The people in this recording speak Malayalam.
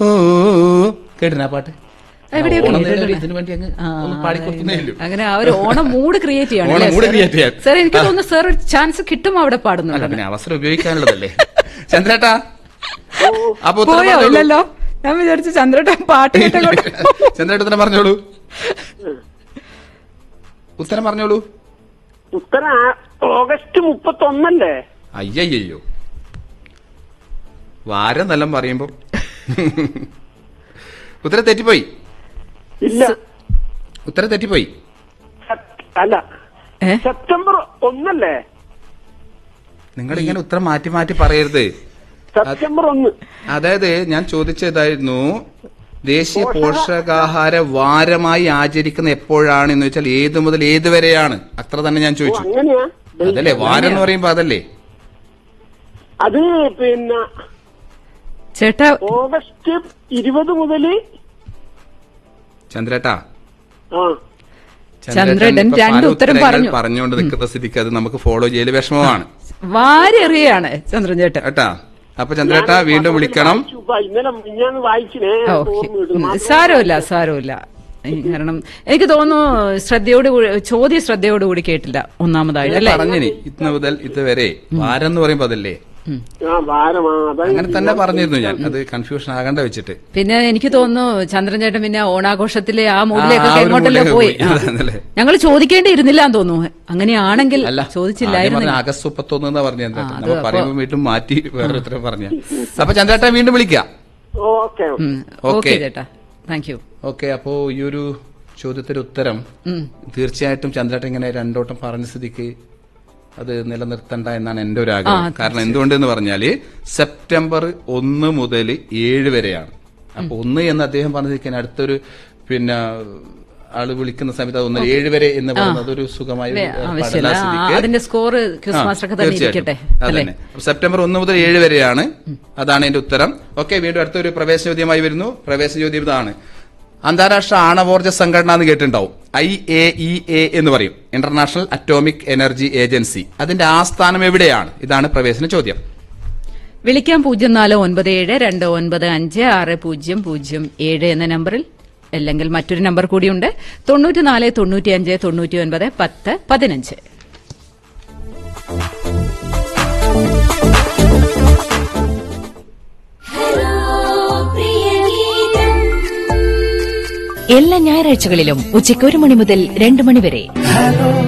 ഓ കേട്ടിനാ പാട്ട് എവിടെയൊക്കെ ഓണം കേട്ടിട്ടുണ്ട്. നേരം ഇതിനു വേണ്ടി അങ്ങ് ആ, ഒന്ന് പാടിക്കൊടുക്കുന്നേ ഉള്ളൂ അങ്ങനെ ആ ഒരു ഓണം മൂഡ് ക്രിയേറ്റ് ചെയ്യണം ഓണം അല്ലേ, mood sir? create ചെയ്യാൻ. സർ എനിക്ക് തോന്നുന്നു സർ ഒരു ചാൻസ് കിട്ടും അവിടെ അല്ല പാടുന്നുണ്ട് പിന്നെ അവസരം ഉപയോഗിക്കാനുള്ളതല്ലേ ചന്ദ്രേട്ടാ അപ്പൊ ഉത്തരം പോയോ പറഞ്ഞോളൂ. ഇല്ലല്ലോ ഞാൻ വിചാരിച്ചു ചന്ദ്രേട്ടൻ പാട്ട് കേട്ടങ്ങോട്ട് ചന്ദ്രേട്ട ഉത്തരം പറഞ്ഞോളൂ ഉത്തരം പറഞ്ഞോളൂ ഉത്തരം ആ- ഓഗസ്റ്റ് മുപ്പത്തൊന്നല്ലേ അയ്യയ്യോ വാരം നല്ല പറയുമ്പോ ഉത്തരം തെറ്റിപ്പോയി ഇല്ല ഉത്തരം തെറ്റിപ്പോയി സെപ്- അല്ല ഏ? സെപ്റ്റംബർ ഒന്നല്ലേ നിങ്ങൾ ഇങ്ങനെ ഉത്തരം മാറ്റി മാറ്റി പറയരുത് സെപ്റ്റംബർ ഒന്ന് അതായത് ഞാൻ ചോദിച്ചതായിരുന്നു ദേശീയ പോഷകാഹാര വാരമായി ആചരിക്കുന്ന എപ്പോഴാണ് എന്ന് വെച്ചാൽ ഏത് മുതൽ ഏത് വരെയാണ് അത്ര തന്നെ ഞാൻ ഓ ചോദിച്ചു അങ്ങനെയാ അതല്ലേ വാരം എന്ന് പറയുമ്പോ അതല്ലേ അത് പിന്നെ ചേട്ടാ ഓഗസ്റ്റ് ഇരുപത് മുതല് ചന്ദ്രേട്ടാ ആ ചന്ദ്രേട്ടൻ ഇപ്പൊ രണ്ട് പല ഉത്തരം ഉത്തരങ്ങൾ പറഞ്ഞു. പറഞ്ഞുകൊണ്ട് നിൽക്കുന്ന സ്ഥിതിക്ക് അത് നമുക്ക് ഫോളോ ചെയ്യല് വിഷമമാണ് വാരി എറിയാണ് ചന്ദ്രൻ ചേട്ടൻ കേട്ടാ അപ്പൊ ചന്ദ്രേട്ടാ ഞാൻ വീണ്ടും വിളിക്കണം വായിച്ചു. ഇപ്പൊ ഇന്നലെ ഞാൻ വായിച്ചിനേ ഓ, ഓർമ്മ കിട്ടുന്നു. ഉം, മാത്രമല്ല, സാരമില്ല സാരമില്ല ഉം, കാരണം എനിക്ക് തോന്നുന്നു ശ്രദ്ധയോട് കൂടി ചോദ്യ ശ്രദ്ധയോടുകൂടി കേട്ടില്ല ഒന്നാമതായിട്ട് അല്ലേ പറഞ്ഞിനി ഇന്ന് മുതൽ ഇതുവരെ വാരം എന്ന് പറയുമ്പോ അതല്ലേ ആ ഭാരമാ അതാ അങ്ങനെ തന്നെ പറഞ്ഞിരുന്നു ഞാൻ അത് കൺഫ്യൂഷൻ ആകണ്ട വെച്ചിട്ട് പിന്നെ എനിക്ക് തോന്നുന്നു ചന്ദ്രൻ ചേട്ടൻ പിന്നെ ഓണാഘോഷത്തിലെ ആ ആ, മൂഡിലേക്കൊക്കെ ആ ഒരു എങ്ങോട്ടല്ലോ മൂഡിലേക്ക് പോയി പോയി. അതാണല്ലേ. ഞങ്ങൾ ചോദിക്കേണ്ടിയിരുന്നില്ല എന്ന് തോന്നുന്നു അങ്ങനെയാണെങ്കിൽ അല്ല ആദ്യം ചോദിച്ചില്ലായിരുന്നു പറഞ്ഞ ആഗസ്റ്റ് മുപ്പത്തൊന്ന് എന്നാ പറഞ്ഞു ചന്ദ്രേട്ടൻ ആ, അത് നമ്മൾ അപ്പൊ- പറയുമ്പോൾ വീണ്ടും മാറ്റി വേറെ ഉത്തരം പറഞ്ഞ അപ്പൊ ചന്ദ്രേട്ടൻ വീണ്ടും വിളിക്കാം ഓക്കെ ഓക്കെ ഓക്കേ. ചേട്ടാ താങ്ക് യു ഓക്കെ അപ്പോ ഈ ഒരു ചോദ്യത്തിന്റെ ഉത്തരം തീർച്ചയായിട്ടും ചന്ദ്രേട്ടൻ ഇങ്ങനെ രണ്ടോട്ടം പറഞ്ഞ സ്ഥിതിക്ക് അത് നിലനിർത്തണ്ട എന്നാണ് എന്റെ ഒരു ആഗ്രഹം കാരണം എന്തുകൊണ്ടെന്ന് പറഞ്ഞാല് സെപ്റ്റംബർ ഒന്ന് മുതൽ ഏഴ് വരെയാണ് അപ്പൊ ഒന്ന് എന്ന് അദ്ദേഹം പറഞ്ഞിരിക്കാൻ അടുത്തൊരു പിന്നെ ആള് വിളിക്കുന്ന സമയത്ത് അത് ഒന്ന് ഏഴ് വരെ എന്ന് പറയുന്നത് അതൊരു സുഖമായ ഒരു ആവശ്യമില്ല ഏർപ്പാടല്ല ആ, സ്ഥിതിക്ക് അതിന്റെ സ്കോർ ക്വിസ് ആ, മാസ്റ്റർ ഒക്കെ തന്നെ തീർച്ചയായിട്ടും. ഇരിക്കട്ടെ അല്ലേ അതന്നെ അപ്പൊ സെപ്റ്റംബർ ഒന്ന് മുതൽ ഏഴ് വരെയാണ് അതാണ് എന്റെ ഉത്തരം ഓക്കെ വീണ്ടും അടുത്തൊരു പ്രവേശന ചോദ്യമായി വരുന്നു പ്രവേശന ചോദ്യം ഇതാണ് അന്താരാഷ്ട്ര ആണവോർജ സംഘടന എന്ന് കേട്ടിട്ടുണ്ടാവും ഐ എ ഇ എ എന്ന് പറയും ഇന്റർനാഷണൽ അറ്റോമിക് എനർജി ഏജൻസി അതിന്റെ ആസ്ഥാനം എവിടെയാണ് ഇതാണ് പ്രവേശന ചോദ്യം വിളിക്കാം പൂജ്യം നാല് ഒൻപത് ഏഴ് രണ്ട് ഒൻപത് അഞ്ച് ആറ് പൂജ്യം പൂജ്യം ഏഴ് എന്ന നമ്പറിൽ അല്ലെങ്കിൽ മറ്റൊരു നമ്പർ കൂടിയുണ്ട് തൊണ്ണൂറ്റിനാല് തൊണ്ണൂറ്റിയഞ്ച് തൊണ്ണൂറ്റി ഒൻപത് പത്ത് പതിനഞ്ച് എല്ലാ ഞായറാഴ്ചകളിലും ഉച്ചയ്ക്ക് ഒരു മണി മുതൽ രണ്ട് മണി വരെ